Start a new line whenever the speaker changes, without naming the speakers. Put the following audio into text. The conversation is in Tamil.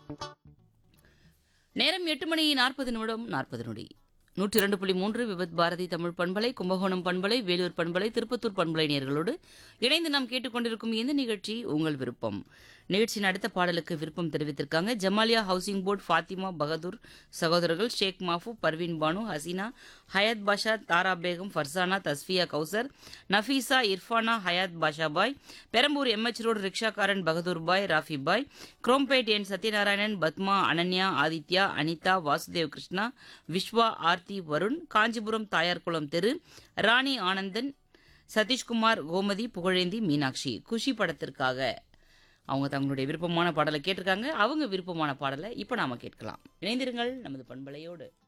நேரம் எட்டு மணி நாற்பது நிமிடம் நாற்பது நொடி நூற்றி இரண்டு புள்ளி மூன்று விபத் பாரதி தமிழ் பண்பலை கும்பகோணம் பண்பலை வேலூர் பண்பலை திருப்பத்தூர் பண்பலை நேர்களோடு இணைந்து நாம் கேட்டுக்கொண்டிருக்கும் இந்த நிகழ்ச்சி உங்கள் விருப்பம் நிகழ்ச்சியின் அடுத்த பாடலுக்கு விருப்பம் தெரிவித்திருக்காங்க ஜமாலியா ஹவுசிங் போர்டு ஃபாத்திமா பகதூர் சகோதரர்கள் ஷேக் மாஃபு பர்வீன் பானு ஹசீனா ஹயாத் பாஷா தாரா பேகம் ஃபர்சானா தஸ்ஃபியா கௌசர் நஃபீசா இர்ஃபானா ஹயாத் பாஷா பாய் பெரம்பூர் எம்எச் ரோடு ரிக்ஷாக்காரன் பகதூர் பாய் ராஃபி பாய் குரோம்பேட் என் சத்யநாராயணன் பத்மா அனன்யா ஆதித்யா அனிதா வாசுதேவ் கிருஷ்ணா விஸ்வா ஆர்த்தி வருண் காஞ்சிபுரம் தாயார்குளம் தெரு ராணி ஆனந்தன் சதீஷ்குமார் கோமதி புகழேந்தி மீனாட்சி குஷி படத்திற்காக அவங்க தங்களுடைய விருப்பமான பாடலை கேட்டிருக்காங்க அவங்க விருப்பமான பாடலை இப்போ நாம கேட்கலாம் இணைந்திருங்கள் நமது பண்பலையோடு